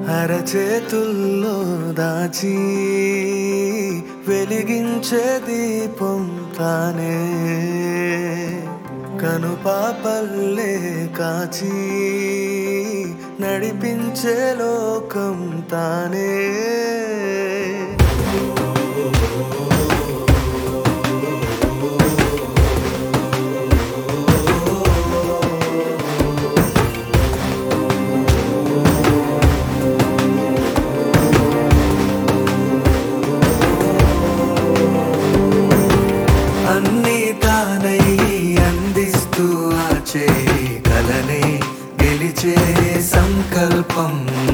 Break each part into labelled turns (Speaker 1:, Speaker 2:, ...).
Speaker 1: అరచేతుల్లో దాచి వెలిగించే దీపం తానే కనుపాపల్లే కాచి నడిపించే లోకం తానే అన్నీ తానై అందిస్తూ ఆచే కలనే గెలిచే సంకల్పం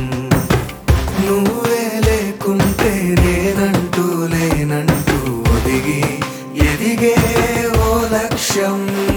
Speaker 1: నువ్వే లేకుంటే నేనంటూ లేనంటూ ఒదిగి ఎదిగే ఓ లక్ష్యం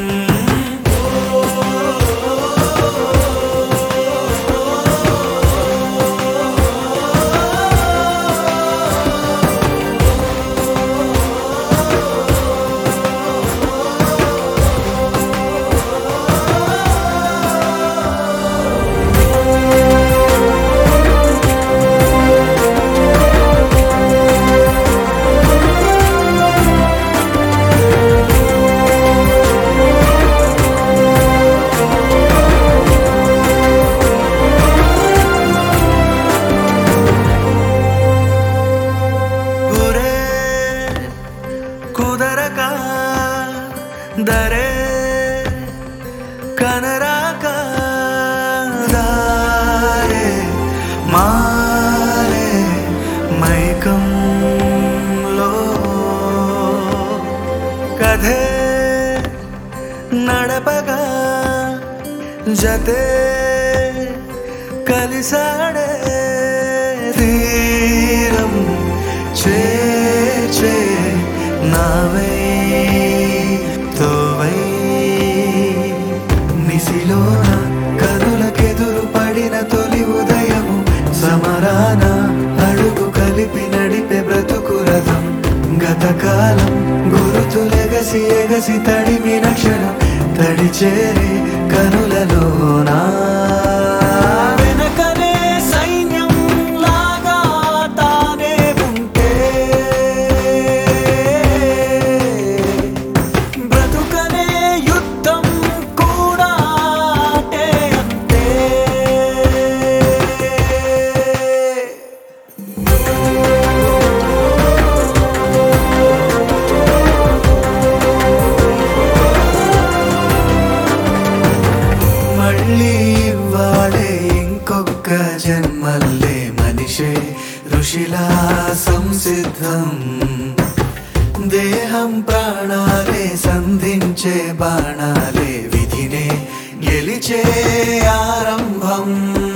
Speaker 1: గురే కుదరక దరే కనరాక దారే మారే మైకంలో కథే నడపగా జతే కలిసాడే తీరం చేచే నావై తోవై నిసిలోన కనులకెదురు పడిన తొలి ఉదయము సమరాన అడుగు కలిపి నడిపే బ్రతుకు రథం గతకాలం గురుతులెగసి ఎగసి తడిమిన క్షణం తడి చేరి కనులలోనా వెనకనే సైన్యం లాగా తానే ఉంటే బ్రతుకనే యుద్ధం కూడా ఆటే అంతే మళ్ళీ ఇవ్వాలే ఇంకొక జన్మల్లే మనిషే ఋషిలా సంసిద్ధం దేహం ప్రాణాలే సంధించే బాణాలే విధినే గెలిచే ఆరంభం